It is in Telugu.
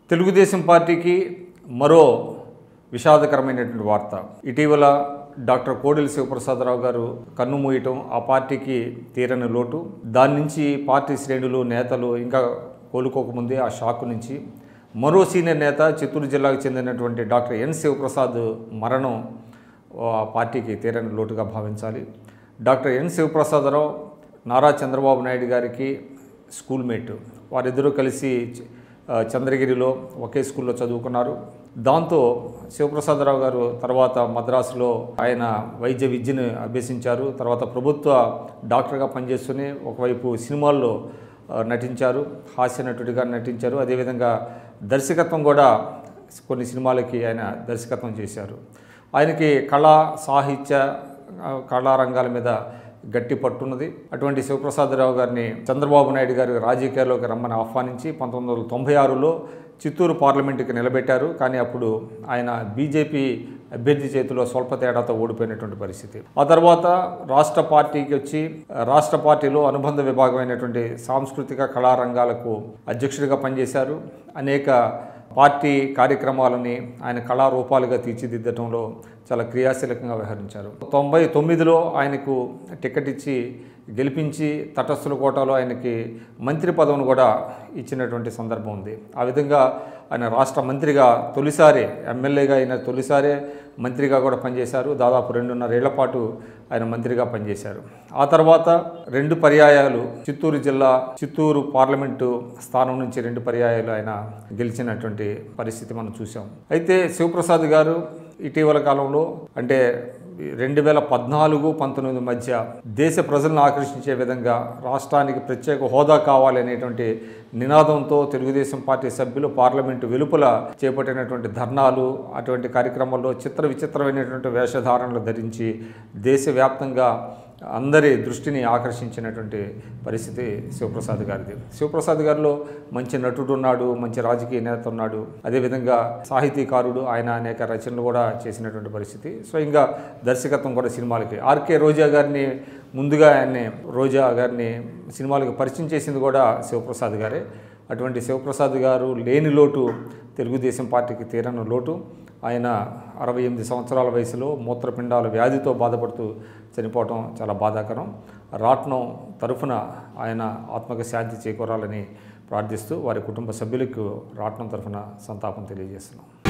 తెలుగుదేశం పార్టీకి మరో విషాదకరమైనటువంటి వార్త ఇటీవల డాక్టర్ కోడెల శివప్రసాదరావు గారు కన్నుమూయటం ఆ పార్టీకి తీరని లోటు దాని నుంచి పార్టీ శ్రేణులు నేతలు ఇంకా కోలుకోకముందే ఆ షాక్ నుంచి మరో సీనియర్ నేత చిత్తూరు జిల్లాకు చెందినటువంటి డాక్టర్ ఎన్ శివప్రసాద్ మరణం ఆ పార్టీకి తీరని లోటుగా భావించాలి డాక్టర్ ఎన్ శివప్రసాదరావు నారా చంద్రబాబు నాయుడు గారికి స్కూల్మేట్ వారిద్దరూ కలిసి ఆ, చంద్రగిరిలో ఒకే స్కూల్లో చదువుకున్నారు దాంతో శివప్రసాదరావు గారు తర్వాత మద్రాసులో ఆయన వైద్య విద్యను అభ్యసించారు తర్వాత ప్రభుత్వ డాక్టర్గా పనిచేస్తూనే ఒకవైపు సినిమాల్లో ఆ, నటించారు హాస్య నటుడిగా నటించారు అదేవిధంగా దర్శకత్వం కూడా కొన్ని సినిమాలకి ఆయన దర్శకత్వం చేశారు ఆయనకి కళా సాహిత్య ఆ, కళారంగాల మీద గట్టి పట్టున్నది అటువంటి శివప్రసాదరావు గారిని చంద్రబాబు నాయుడు గారు రాజకీయాల్లోకి రమ్మని ఆహ్వానించి పంతొమ్మిది వందల తొంభై ఆరులో చిత్తూరు పార్లమెంటుకి నిలబెట్టారు కానీ అప్పుడు ఆయన బీజేపీ అభ్యర్థి చేతిలో స్వల్ప తేడాతో ఓడిపోయినటువంటి పరిస్థితి ఆ తర్వాత రాష్ట్ర పార్టీకి వచ్చి రాష్ట్ర పార్టీలో అనుబంధ విభాగమైనటువంటి సాంస్కృతిక కళారంగాలకు అధ్యక్షుడిగా పనిచేశారు అనేక పార్టీ కార్యక్రమాలని ఆయన కళారూపాలుగా తీర్చిదిద్దడంలో చాలా క్రియాశీలకంగా వ్యవహరించారు తొంభై తొమ్మిదిలో ఆయనకు టికెట్ ఇచ్చి గెలిపించి తటస్థుల కోటాలో ఆయనకి మంత్రి పదవిని కూడా ఇచ్చినటువంటి సందర్భం ఉంది ఆ విధంగా ఆయన రాష్ట్ర మంత్రిగా తొలిసారి ఎమ్మెల్యేగా అయిన తొలిసారే మంత్రిగా కూడా పనిచేశారు దాదాపు రెండున్నరేళ్ల పాటు ఆయన మంత్రిగా పనిచేశారు ఆ తర్వాత రెండు పర్యాయాలు చిత్తూరు జిల్లా చిత్తూరు పార్లమెంటు స్థానం నుంచి రెండు పర్యాయాలు ఆయన గెలిచినటువంటి పరిస్థితి మనం చూసాం అయితే శివప్రసాద్ గారు ఇటీవల కాలంలో అంటే రెండు వేల పద్నాలుగు పంతొమ్మిది మధ్య దేశ ప్రజలను ఆకర్షించే విధంగా రాష్ట్రానికి ప్రత్యేక హోదా కావాలి అనేటువంటి నినాదంతో తెలుగుదేశం పార్టీ సభ్యులు పార్లమెంటు వెలుపల చేపట్టినటువంటి ధర్నాలు అటువంటి కార్యక్రమాల్లో చిత్ర విచిత్రమైనటువంటి వేషధారణలు ధరించి దేశవ్యాప్తంగా అందరి దృష్టిని ఆకర్షించినటువంటి పరిస్థితి శివప్రసాద్ గారిది శివప్రసాద్ గారిలో మంచి నటుడు ఉన్నాడు మంచి రాజకీయ నేత ఉన్నాడు అదేవిధంగా సాహితీకారుడు ఆయన అనేక రచనలు కూడా చేసినటువంటి పరిస్థితి స్వయంగా దర్శకత్వం కూడా సినిమాలకి ఆర్కే రోజా గారిని ముందుగా ఆయన్ని రోజా గారిని సినిమాలకు పరిచయం చేసింది కూడా శివప్రసాద్ గారే అటువంటి శివప్రసాద్ గారు లేని లోటు తెలుగుదేశం పార్టీకి తీరని లోటు ఆయన అరవై ఎనిమిది సంవత్సరాల వయసులో మూత్రపిండాల వ్యాధితో బాధపడుతూ చనిపోవటం చాలా బాధాకరం రాట్నం తరఫున ఆయన ఆత్మక శాంతి చేకూరాలని ప్రార్థిస్తూ వారి కుటుంబ సభ్యులకు రాట్నం తరఫున సంతాపం తెలియజేస్తున్నాం